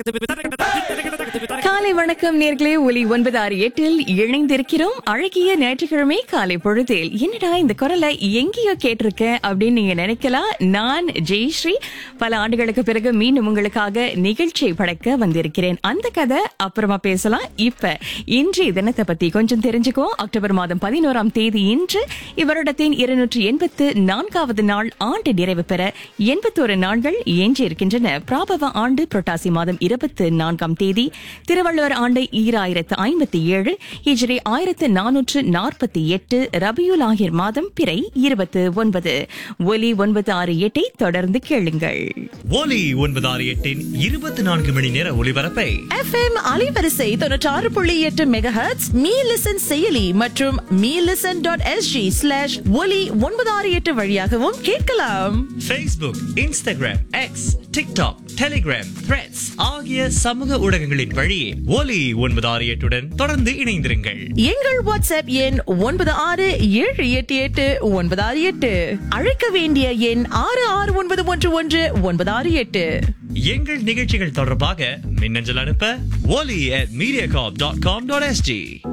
காலை வணக்கம் நேர்களே ஒலி ஒன்பது ஆறு எட்டில் இணைந்திருக்கிறோம் அழகிய ஞாயிற்றுக்கிழமை காலை பொழுதில் என்னடா இந்த குரலை எங்கேயோ கேட்டிருக்கேன் அப்படின்னு நீங்க நினைக்கலாம் நான் ஜெயஸ்ரீ பல ஆண்டுகளுக்கு பிறகு மீண்டும் உங்களுக்காக நிகழ்ச்சியை படைக்க வந்திருக்கிறேன் அந்த கதை அப்புறமா பேசலாம் இப்ப இன்றைய தினத்தை பத்தி கொஞ்சம் தெரிஞ்சுக்குவோம் அக்டோபர் மாதம் பதினோராம் தேதி இன்று இவருடத்தின் இருநூற்றி எண்பத்து நான்காவது நாள் ஆண்டு நிறைவு பெற எண்பத்தோரு நாட்கள் எஞ்சி இருக்கின்றன பிராபவ ஆண்டு புரட்டாசி மாதம் இருபத்து நான்காம் தேதி திருவள்ளுவர் ஆண்டு ஈராயிரத்து ஐம்பத்தி ஏழு ஹிஜ்ரி ஆயிரத்து நானூற்று நாற்பத்தி எட்டு ரபியுல் ஆகிர் மாதம் பிறை இருபத்து ஒன்பது ஒலி ஒன்பது ஆறு எட்டை தொடர்ந்து கேளுங்கள் ஒலி ஒன்பது ஆறு எட்டின் இருபத்தி நான்கு மணி நேர ஒளிபரப்பை எஃப்எம் அலைவரிசை தொண்ணூற்றாறு புள்ளி எட்டு மெகாஹெட்ஸ் மீ லிசன் செயலி மற்றும் me listen dot SG slash Oli ஒன்பது ஆறு எட்டு வழியாகவும் கேட்கலாம் Facebook, Instagram X TikTok Telegram Threads ஆகிய சமூக ஊடகங்களின் வழியே ஒலி ஒன்பது ஆறு எட்டுடன் தொடர்ந்து இணைந்திருங்கள் எங்கள் வாட்ஸ்அப் எண் ஒன்பது ஆறு ஏழு எட்டு எட்டு ஒன்பது ஆறு எட்டு அழைக்க வேண்டிய எண் ஆறு ஆறு ஒன்பது ஒன்று ஒன்று ஒன்பது ஆறு எட்டு எங்கள் நிகழ்ச்சிகள் தொடர்பாக மின்னஞ்சல் அனுப்ப ஒலி at mediacorp.com.sg